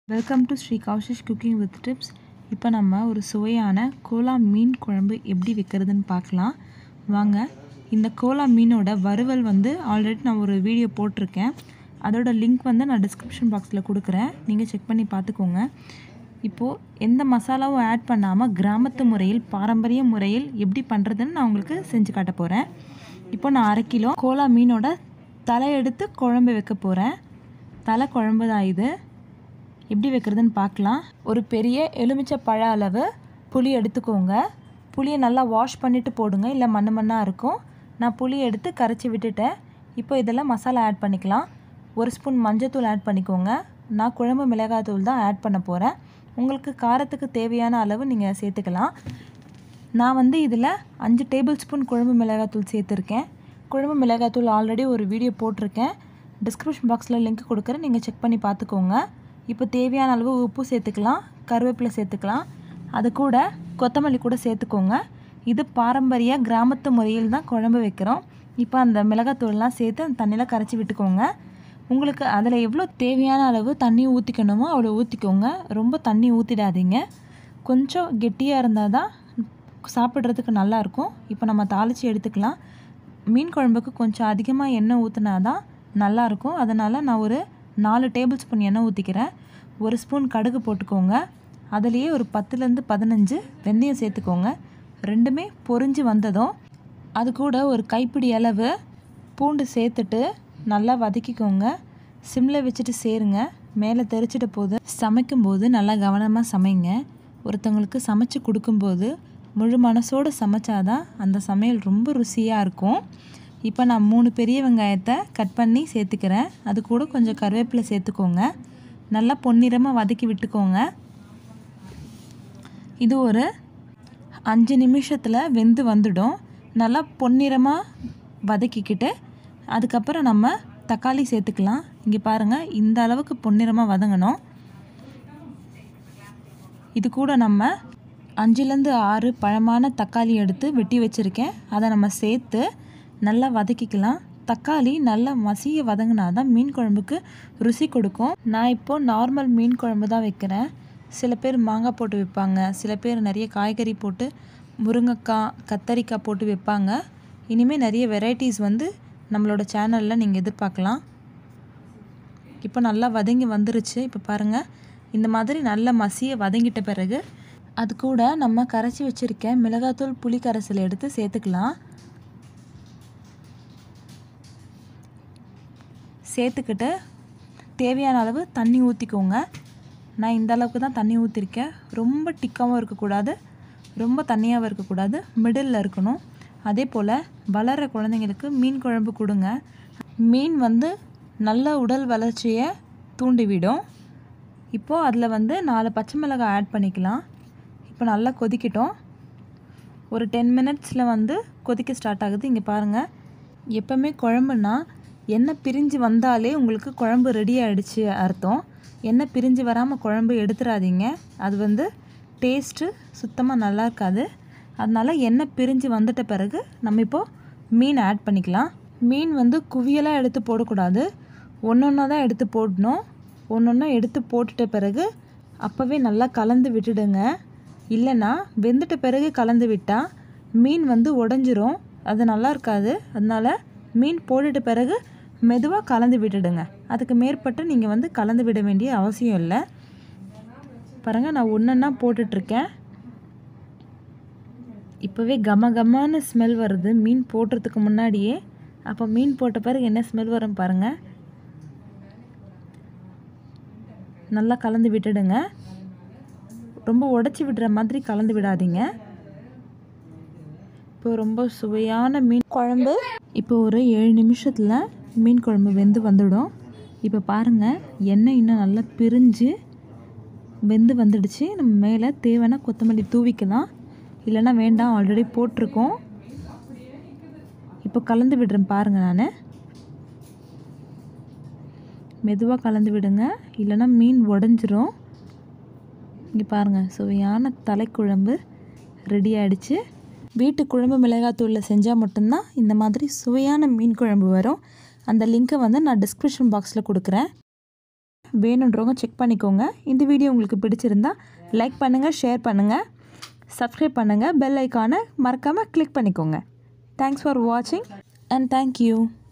welcome to Sri Kaushish cooking with tips இப்போ நம்ம ஒரு சுவையான கோலா மீன் குழம்பு எப்படி வைக்கிறதுன்னு பார்க்கலாம் வாங்க இந்த கோலா மீனோட வறுவல் வந்து ஆல்ரெடி நான் ஒரு வீடியோ போட்டிருக்கேன் அதோட லிங்க் வந்து நான் டிஸ்கிரிப்ஷன் பாக்ஸில் கொடுக்குறேன் நீங்கள் செக் பண்ணி பார்த்துக்கோங்க இப்போது எந்த மசாலாவும் ஆட் பண்ணாமல் கிராமத்து முறையில் பாரம்பரிய முறையில் எப்படி பண்ணுறதுன்னு நான் உங்களுக்கு செஞ்சு காட்ட போகிறேன் இப்போ நான் அரை கிலோ கோலா மீனோட தலை எடுத்து குழம்பு வைக்க போகிறேன் தலை குழம்பு தான் இது எப்படி வைக்கிறதுன்னு பார்க்கலாம் ஒரு பெரிய எலுமிச்சை பழ அளவு புளி எடுத்துக்கோங்க புளியை நல்லா வாஷ் பண்ணிவிட்டு போடுங்க இல்லை மண்ணு மண்ணாக இருக்கும் நான் புளி எடுத்து கரைச்சி விட்டுட்டேன் இப்போ இதெல்லாம் மசாலா ஆட் பண்ணிக்கலாம் ஒரு ஸ்பூன் மஞ்சத்தூள் ஆட் பண்ணிக்கோங்க நான் குழம்பு மிளகாத்தூள் தான் ஆட் பண்ண போகிறேன் உங்களுக்கு காரத்துக்கு தேவையான அளவு நீங்கள் சேர்த்துக்கலாம் நான் வந்து இதில் அஞ்சு டேபிள் ஸ்பூன் குழம்பு மிளகாத்தூள் சேர்த்துருக்கேன் குழம்பு மிளகாத்தூள் ஆல்ரெடி ஒரு வீடியோ போட்டிருக்கேன் டிஸ்கிரிப்ஷன் பாக்ஸில் லிங்க் கொடுக்குறேன் நீங்கள் செக் பண்ணி பார்த்துக்கோங்க இப்போ தேவையான அளவு உப்பு சேர்த்துக்கலாம் கருவேப்பிலை சேர்த்துக்கலாம் அது கூட கொத்தமல்லி கூட சேர்த்துக்கோங்க இது பாரம்பரிய கிராமத்து முறையில் தான் குழம்பு வைக்கிறோம் இப்போ அந்த மிளகாத்தூள்லாம் சேர்த்து அந்த தண்ணியில் கரைச்சி விட்டுக்கோங்க உங்களுக்கு அதில் எவ்வளோ தேவையான அளவு தண்ணி ஊற்றிக்கணுமோ அவ்வளோ ஊற்றிக்கோங்க ரொம்ப தண்ணி ஊற்றிடாதீங்க கொஞ்சம் கெட்டியாக இருந்தால் தான் சாப்பிட்றதுக்கு நல்லாயிருக்கும் இப்போ நம்ம தாளித்து எடுத்துக்கலாம் மீன் குழம்புக்கு கொஞ்சம் அதிகமாக எண்ணெய் ஊற்றினா தான் நல்லாயிருக்கும் அதனால் நான் ஒரு நாலு டேபிள் ஸ்பூன் எண்ணெய் ஊற்றிக்கிறேன் ஒரு ஸ்பூன் கடுகு போட்டுக்கோங்க அதுலேயே ஒரு பத்துலேருந்து பதினஞ்சு வெந்தயம் சேர்த்துக்கோங்க ரெண்டுமே பொரிஞ்சு வந்ததும் அது கூட ஒரு கைப்பிடி அளவு பூண்டு சேர்த்துட்டு நல்லா வதக்கிக்கோங்க சிம்மில் வச்சுட்டு சேருங்க மேலே தெரிச்சிட்ட போது சமைக்கும்போது நல்லா கவனமாக சமைங்க ஒருத்தவங்களுக்கு சமைச்சு கொடுக்கும்போது முழு மனசோடு சமைச்சாதான் அந்த சமையல் ரொம்ப ருசியாக இருக்கும் இப்போ நான் மூணு பெரிய வெங்காயத்தை கட் பண்ணி சேர்த்துக்கிறேன் அது கூட கொஞ்சம் கருவேப்பிலை சேர்த்துக்கோங்க நல்லா பொன்னிறமாக வதக்கி விட்டுக்கோங்க இது ஒரு அஞ்சு நிமிஷத்தில் வெந்து வந்துடும் நல்லா பொன்னிறமாக வதக்கிக்கிட்டு அதுக்கப்புறம் நம்ம தக்காளி சேர்த்துக்கலாம் இங்கே பாருங்கள் இந்த அளவுக்கு பொன்னிறமாக வதங்கணும் இது கூட நம்ம அஞ்சுலேருந்து ஆறு பழமான தக்காளி எடுத்து வெட்டி வச்சுருக்கேன் அதை நம்ம சேர்த்து நல்லா வதக்கிக்கலாம் தக்காளி நல்லா மசிய வதங்கினா தான் மீன் குழம்புக்கு ருசி கொடுக்கும் நான் இப்போது நார்மல் மீன் குழம்பு தான் வைக்கிறேன் சில பேர் மாங்காய் போட்டு வைப்பாங்க சில பேர் நிறைய காய்கறி போட்டு முருங்கைக்காய் கத்தரிக்காய் போட்டு வைப்பாங்க இனிமேல் நிறைய வெரைட்டிஸ் வந்து நம்மளோட சேனலில் நீங்கள் எதிர்பார்க்கலாம் இப்போ நல்லா வதங்கி வந்துருச்சு இப்போ பாருங்கள் இந்த மாதிரி நல்ல மசிய வதங்கிட்ட பிறகு அது கூட நம்ம கரைச்சி வச்சுருக்க மிளகாத்தூள் புளி கரைசல் எடுத்து சேர்த்துக்கலாம் சேர்த்துக்கிட்டு தேவையான அளவு தண்ணி ஊற்றிக்கோங்க நான் இந்த அளவுக்கு தான் தண்ணி ஊற்றிருக்கேன் ரொம்ப டிக்காகவும் இருக்கக்கூடாது ரொம்ப தண்ணியாகவும் இருக்கக்கூடாது மிடில் இருக்கணும் அதே போல் வளர்கிற குழந்தைங்களுக்கு மீன் குழம்பு கொடுங்க மீன் வந்து நல்ல உடல் வளர்ச்சியை தூண்டிவிடும் இப்போது அதில் வந்து நாலு பச்சை மிளகாய் ஆட் பண்ணிக்கலாம் இப்போ நல்லா கொதிக்கிட்டோம் ஒரு டென் மினிட்ஸில் வந்து கொதிக்க ஸ்டார்ட் ஆகுது இங்கே பாருங்கள் எப்போவுமே குழம்புனா எண்ணெய் பிரிஞ்சு வந்தாலே உங்களுக்கு குழம்பு ரெடி ஆகிடுச்சு அர்த்தம் எண்ணெய் பிரிஞ்சு வராமல் குழம்பு எடுத்துடாதீங்க அது வந்து டேஸ்ட்டு சுத்தமாக நல்லா இருக்காது அதனால் எண்ணெய் பிரிஞ்சு வந்துட்ட பிறகு நம்ம இப்போது மீன் ஆட் பண்ணிக்கலாம் மீன் வந்து குவியலாக எடுத்து போடக்கூடாது ஒன்று ஒன்றா தான் எடுத்து போடணும் ஒன்று ஒன்றா எடுத்து போட்டுட்ட பிறகு அப்போவே நல்லா கலந்து விட்டுடுங்க இல்லைன்னா வெந்துட்ட பிறகு கலந்து விட்டால் மீன் வந்து உடஞ்சிரும் அது நல்லா இருக்காது அதனால் மீன் போட்டுட்ட பிறகு மெதுவாக கலந்து விட்டுடுங்க அதுக்கு மேற்பட்டு நீங்கள் வந்து கலந்து விட வேண்டிய அவசியம் இல்லை பாருங்கள் நான் ஒன்றா போட்டுட்ருக்கேன் இப்போவே கம கமான ஸ்மெல் வருது மீன் போடுறதுக்கு முன்னாடியே அப்போ மீன் போட்ட பிறகு என்ன ஸ்மெல் வரும் பாருங்கள் நல்லா கலந்து விட்டுடுங்க ரொம்ப உடச்சி விடுற மாதிரி கலந்து விடாதீங்க இப்போ ரொம்ப சுவையான மீன் குழம்பு இப்போ ஒரு ஏழு நிமிஷத்தில் மீன் குழம்பு வெந்து வந்துடும் இப்போ பாருங்கள் எண்ணெய் இன்னும் நல்லா பிரிஞ்சு வெந்து வந்துடுச்சு நம்ம மேலே தேவைன்னா கொத்தமல்லி தூவிக்கலாம் இல்லைன்னா வேண்டாம் ஆல்ரெடி போட்டிருக்கோம் இப்போ கலந்து விடுறேன் பாருங்கள் நான் மெதுவாக கலந்து விடுங்க இல்லைன்னா மீன் உடஞ்சிரும் இங்கே பாருங்கள் சுவையான தலைக்குழம்பு ரெடி ஆகிடுச்சு வீட்டு குழம்பு மிளகாத்தூளில் செஞ்சால் மட்டும்தான் இந்த மாதிரி சுவையான மீன் குழம்பு வரும் அந்த லிங்க்கை வந்து நான் டிஸ்கிரிப்ஷன் பாக்ஸில் கொடுக்குறேன் வேணுன்றவங்க செக் பண்ணிக்கோங்க இந்த வீடியோ உங்களுக்கு பிடிச்சிருந்தா லைக் பண்ணுங்கள் ஷேர் பண்ணுங்கள் சப்ஸ்கிரைப் பண்ணுங்கள் பெல் ஐக்கானை மறக்காமல் கிளிக் பண்ணிக்கோங்க தேங்க்ஸ் ஃபார் வாட்சிங் அண்ட் தேங்க்யூ